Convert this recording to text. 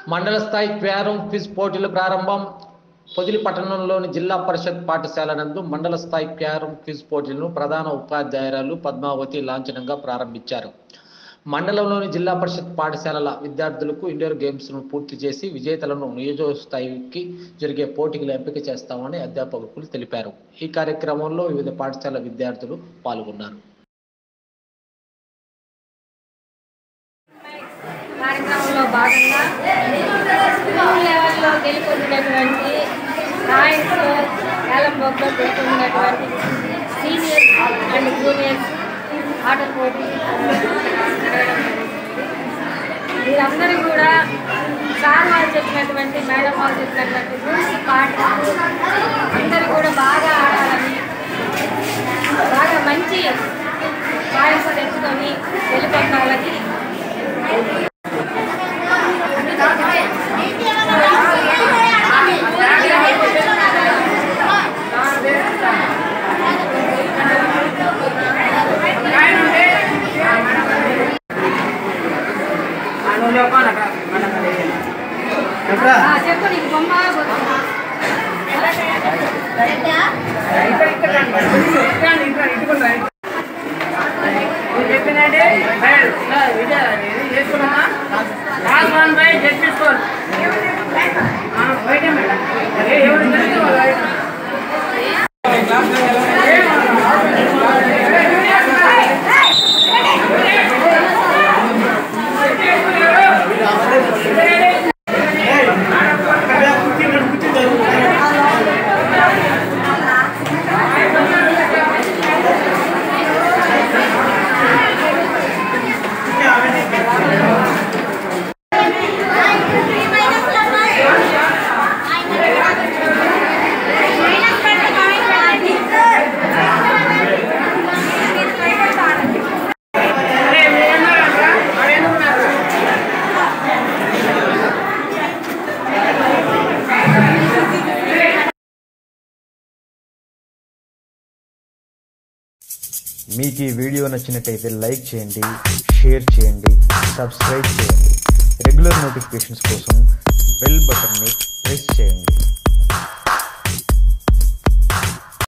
మండల స్థాయి క్వారం క్విజ్ పోటీలు ప్రారంభం పొదిలి పట్టణంలోని జిల్లా పరిషత్ పాఠశాల నందు మండల స్థాయి క్వారం క్విజ్ పోటీలను ప్రధాన ఉపాధ్యాయురాలు పద్మావతి లాంఛనంగా ప్రారంభించారు మండలంలోని జిల్లా పరిషత్ పాఠశాలల విద్యార్థులకు ఇండోర్ గేమ్స్ ను పూర్తి చేసి విజేతలను నియోజక స్థాయికి జరిగే పోటీలు ఎంపిక చేస్తామని అధ్యాపకులు తెలిపారు ఈ కార్యక్రమంలో వివిధ పాఠశాల విద్యార్థులు పాల్గొన్నారు కార్యక్రమంలో భాగంగా స్కూల్ లెవెల్లో గెలుపొందినటువంటి సాయంస్లో ఏలంబోగ్లో గెలుపొందినటువంటి సీనియర్స్ అండ్ జూనియర్స్ ఆటల పోటీ జరగడం జరిగింది. వీరందరూ కూడా సార్ వాళ్ళు చెప్పినటువంటి మేడం వాళ్ళు చెప్పినటువంటి రూల్స్ పాటిస్తూ అందరూ కూడా బాగా ఆడాలని బాగా మంచి పాయింట్స్ తెచ్చుకొని గెలుపొందాలని ఆ, చెప్పు నీకు బొమ్మ గుర్తుందా? చెప్పినండి చేసుకున్నామా class one by ZP school ఎవరు జరిగితే వాళ్ళు బయట. అరే, మీరు ఉన్నారా? మరి ఎందుకు ఉన్నారు? మీకు ఈ వీడియో నచ్చినట్టయితే లైక్ చేయండి షేర్ చేయండి సబ్స్క్రైబ్ చేయండి రెగ్యులర్ నోటిఫికేషన్స్ కోసం బెల్ బటన్ని ప్రెస్ చేయండి